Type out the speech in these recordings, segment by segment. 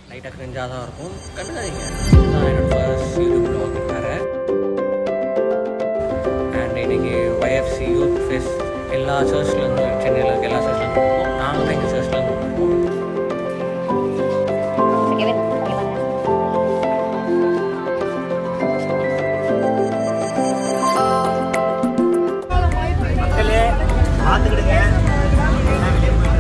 லைட்டாக கிரிஞ்சாக தான் இருக்கும் கண்டுக்காதீங்க நான் என்னோட ஃபர்ஸ்ட் யூடியூப் ப்ளாக் வேறு அண்ட் இன்னைக்கு ஒய்எஃப்சி யூத் ஃபெஸ்ட் எல்லா சர்ச்லேருந்து சென்னையில் இருக்க எல்லா சர்ச்லேருந்து இருக்கோம் நாங்களும் எங்கள் சர்ச்லேருந்து இருக்கோம் மக்களே பார்த்துக்கிடுங்க எல்லாம் வெளியே போயிட்டு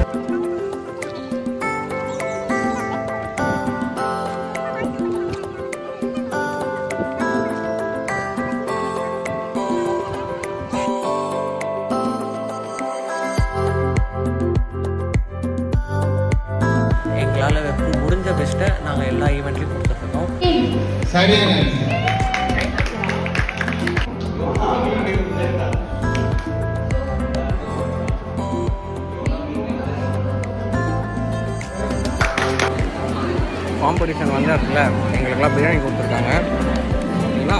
எங்களால் முடிஞ்ச பெஸ்ட்டை நாங்கள் எல்லா ஈவெண்ட்லையும் கொடுத்துட்ருக்கோம் சரியான காம்படிஷன் வந்து இடத்துல எங்களுக்கெல்லாம் பிரியாணி கொடுத்துருக்காங்க சரிங்களா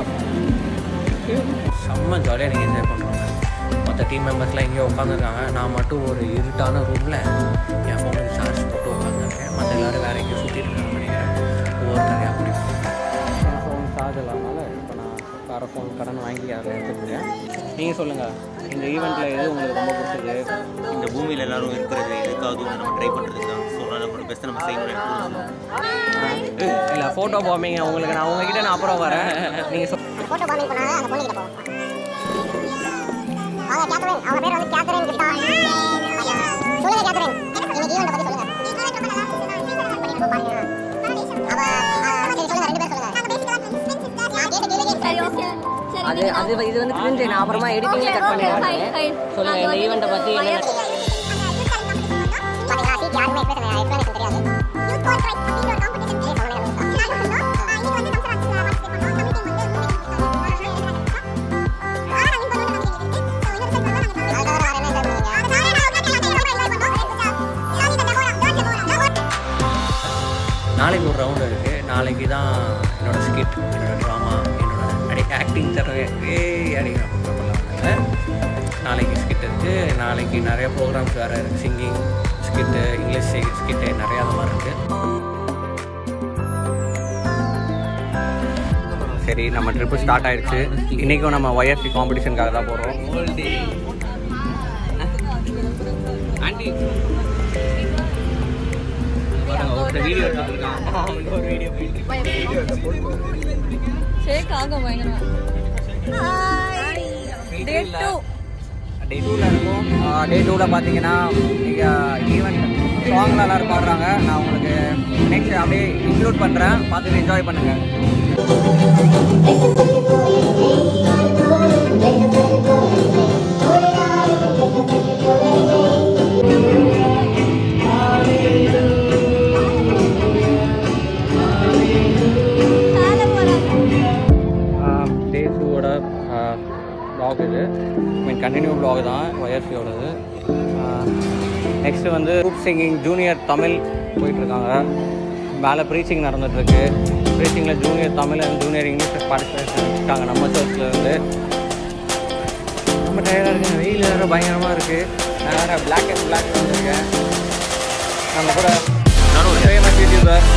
செம்ம ஜாலியாக நீங்கள் என்ஜாய் பண்ணுறாங்க மற்ற டீம் மெம்பர்ஸ்லாம் எங்கேயோ உட்காந்துருக்காங்க நான் மட்டும் ஒரு இருட்டான ரூமில் என் ஃபோனுக்கு சார்ஜ் போட்டு உட்காந்துருக்கேன் மற்ற எல்லோரும் வேறு எங்கேயும் சுற்றிட்டு இருக்காங்க நினைக்கிறேன் ஒவ்வொருத்தரையும் அப்படி என் ஃபோன் சார்ஜ் இல்லாதனால இப்போ நான் வேறு ஃபோன் கடன் வாங்கி அதில் எடுத்துக்கிறேன் நீங்கள் சொல்லுங்கள் இந்த ஈவெண்ட்டில் எது உங்களுக்கு ரொம்ப பிடிச்சது இந்த பூமியில் எல்லாரும் இருக்கிறது எதுக்காவது ஒன்று நம்ம ட்ரை பண்ணுறதுக்கு தான் ஸோ நம்மளோட பெஸ்ட்டை நம்ம செய்யணும்னு எனக்கு தோணுது இல்லை ஃபோட்டோ பாம்பிங்க உங்களுக்கு நான் உங்ககிட்ட நான் அப்புறம் வரேன் நீங்கள் சொல் போட்டோ பாமிங் பண்ணாங்க அந்த பொண்ணு கிட்ட போவோம் வாங்க கேத்தரின் அவங்க பேர் வந்து கேத்தரின் கிட்டா சொல்லுங்க கேத்தரின் இன்னைக்கு ஈவெண்ட் பத்தி சொல்லுங்க அவ ஆ, சரி சொல்லுங்க ரெண்டு பேர் சொல்லுங்க நான் கேட்ட கேள்விக்கு சரி ஓகே சரி அது அது இது வந்து கிரிஞ்சு நான் அப்புறமா எடிட்டிங்ல கட் பண்ணிடுறேன் சொல்லுங்க இந்த ஈவெண்ட்டை பத்தி என்ன பாத்தீங்களா சீட் யாருமே எக்ஸ்பிரஷன் எக்ஸ்பிளனேஷன் தெரியாது யூத் கோல் ரைட் அப்படிங்கிற ஒரு காம்படிஷன் பேர் சொல்லுங்க நாளைக்கு ஒரு ரவுண்ட் இருக்குது நாளைக்கு தான் என்னோட ஸ்கிட் என்னோட ட்ராமா என்னோட அடி ஆக்டிங் தரவே ஏய் அடிக்கிற பண்ணலாம் நாளைக்கு ஸ்கிட் இருக்குது நாளைக்கு நிறைய ப்ரோக்ராம்ஸ் வேறு இருக்குது சிங்கிங் ஸ்கிட்டு இங்கிலீஷ் ஸ்கிட்டு நிறையா அந்த மாதிரி இருக்குது சரி நம்ம ட்ரிப்பு ஸ்டார்ட் ஆயிடுச்சு இன்றைக்கும் நம்ம ஒய்எஃப்சி காம்படிஷனுக்காக தான் போகிறோம் ஆண்டி ஒரு வீடியோ ஒரு வீடியோ ஷேக் ஆகும் பயங்கரமா டே டூ டே டூவில் இருக்கும் டே டூவில் பார்த்தீங்கன்னா நீங்கள் ஈவெண்ட் சாங்லாம் எல்லாரும் பாடுறாங்க நான் உங்களுக்கு நெக்ஸ்ட் அப்படியே இன்க்ளூட் பண்ணுறேன் பார்த்துட்டு என்ஜாய் பண்ணுங்கள் மேலே போகிறாங்க டே டூவோட ப்ளாக் இது மீன் கண்டினியூ ப்ளாக் தான் ஒயர்ஃபியோடது நெக்ஸ்ட்டு வந்து குரூப் சிங்கிங் ஜூனியர் தமிழ் போயிட்டுருக்காங்க மேலே ப்ரீச்சிங் நடந்துகிட்ருக்கு ப்ரீச்சிங்கில் junior Tamil and junior English participation இருக்காங்க நம்ம சர்ச்சில் இருந்து ரொம்ப டயர்டாக இருக்குங்க வெயில் வேறு பயங்கரமாக இருக்குது நான் வேறு பிளாக் அண்ட் பிளாக் வந்திருக்கேன் நம்ம கூட நானும் ஒரு ஃபேமஸ் யூடியூபர்